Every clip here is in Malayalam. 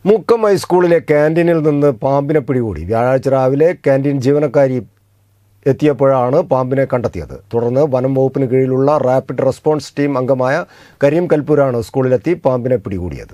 മുക്കം ഹൈസ്കൂളിലെ ക്യാൻറ്റീനിൽ നിന്ന് പാമ്പിനെ പിടികൂടി വ്യാഴാഴ്ച രാവിലെ ക്യാൻറ്റീൻ ജീവനക്കാരി എത്തിയപ്പോഴാണ് പാമ്പിനെ കണ്ടെത്തിയത് തുടർന്ന് വനം വകുപ്പിന് കീഴിലുള്ള റാപ്പിഡ് റെസ്പോൺസ് ടീം അംഗമായ കരീം കൽപൂരാണ് സ്കൂളിലെത്തി പാമ്പിനെ പിടികൂടിയത്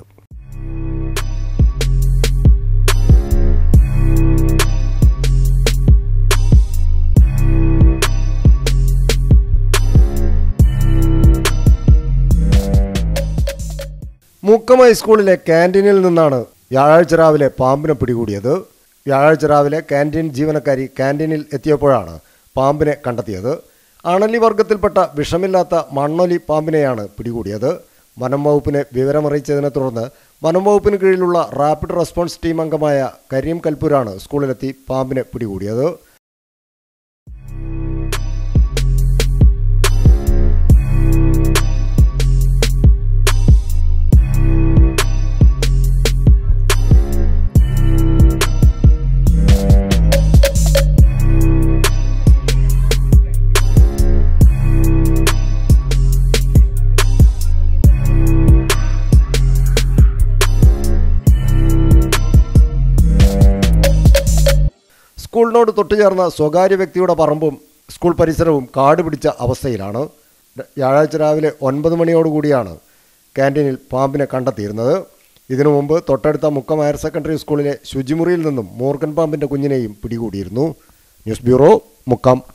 മുക്കം ഹൈസ്കൂളിലെ ക്യാൻറ്റീനിൽ നിന്നാണ് വ്യാഴാഴ്ച രാവിലെ പാമ്പിനെ പിടികൂടിയത് വ്യാഴാഴ്ച രാവിലെ ക്യാൻറ്റീൻ ജീവനക്കാരി ക്യാൻറ്റീനിൽ എത്തിയപ്പോഴാണ് പാമ്പിനെ കണ്ടെത്തിയത് അണലി വർഗത്തിൽപ്പെട്ട വിഷമില്ലാത്ത മണ്ണൊലി പാമ്പിനെയാണ് പിടികൂടിയത് വനം വകുപ്പിനെ വിവരമറിയിച്ചതിനെ തുടർന്ന് വനം വകുപ്പിന് കീഴിലുള്ള റാപ്പിഡ് റെസ്പോൺസ് ടീം അംഗമായ കരീം കൽപൂരാണ് സ്കൂളിലെത്തി പാമ്പിനെ പിടികൂടിയത് സ്കൂളിനോട് തൊട്ടുചേർന്ന സ്വകാര്യ വ്യക്തിയുടെ പറമ്പും സ്കൂൾ പരിസരവും കാട് പിടിച്ച അവസ്ഥയിലാണ് വ്യാഴാഴ്ച രാവിലെ ഒൻപത് മണിയോടുകൂടിയാണ് ക്യാൻറ്റീനിൽ പാമ്പിനെ കണ്ടെത്തിയിരുന്നത് ഇതിനു മുമ്പ് തൊട്ടടുത്ത മുക്കം ഹയർ സെക്കൻഡറി സ്കൂളിലെ ശുചിമുറിയിൽ നിന്നും മൂർഖൻ പാമ്പിൻ്റെ കുഞ്ഞിനെയും പിടികൂടിയിരുന്നു ന്യൂസ് ബ്യൂറോ മുക്കം